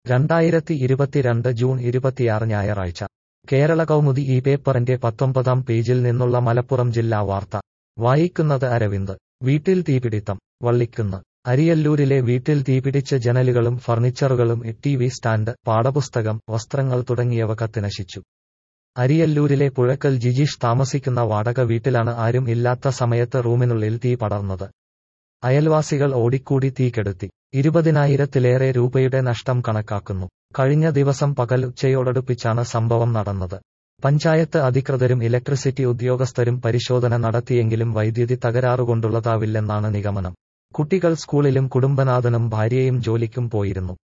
രണ്ടായിരത്തി ഇരുപത്തിരണ്ട് ജൂൺ ഇരുപത്തിയാറ് ഞായറാഴ്ച കേരള കൗമുദി ഈ പേപ്പറിന്റെ പത്തൊമ്പതാം പേജിൽ നിന്നുള്ള മലപ്പുറം ജില്ലാ വാർത്ത വായിക്കുന്നത് അരവിന്ദ് വീട്ടിൽ തീപിടിത്തം വള്ളിക്കുന്ന് അരിയല്ലൂരിലെ വീട്ടിൽ തീപിടിച്ച് ജനലുകളും ഫർണിച്ചറുകളും ടി വി സ്റ്റാൻഡ് പാഠപുസ്തകം വസ്ത്രങ്ങൾ തുടങ്ങിയവ കത്തിനശിച്ചു അരിയല്ലൂരിലെ പുഴക്കൽ ജിജീഷ് താമസിക്കുന്ന വാടക വീട്ടിലാണ് ആരും ഇല്ലാത്ത സമയത്ത് റൂമിനുള്ളിൽ തീ പടർന്നത് അയൽവാസികൾ ഓടിക്കൂടി തീ കെടുത്തി ഇരുപതിനായിരത്തിലേറെ രൂപയുടെ നഷ്ടം കണക്കാക്കുന്നു കഴിഞ്ഞ ദിവസം പകൽ ഉച്ചയോടടുപ്പിച്ചാണ് സംഭവം നടന്നത് പഞ്ചായത്ത് അധികൃതരും ഇലക്ട്രിസിറ്റി ഉദ്യോഗസ്ഥരും പരിശോധന നടത്തിയെങ്കിലും വൈദ്യുതി തകരാറുകൊണ്ടുള്ളതാവില്ലെന്നാണ് നിഗമനം കുട്ടികൾ സ്കൂളിലും കുടുംബനാഥനും ഭാര്യയും ജോലിക്കും പോയിരുന്നു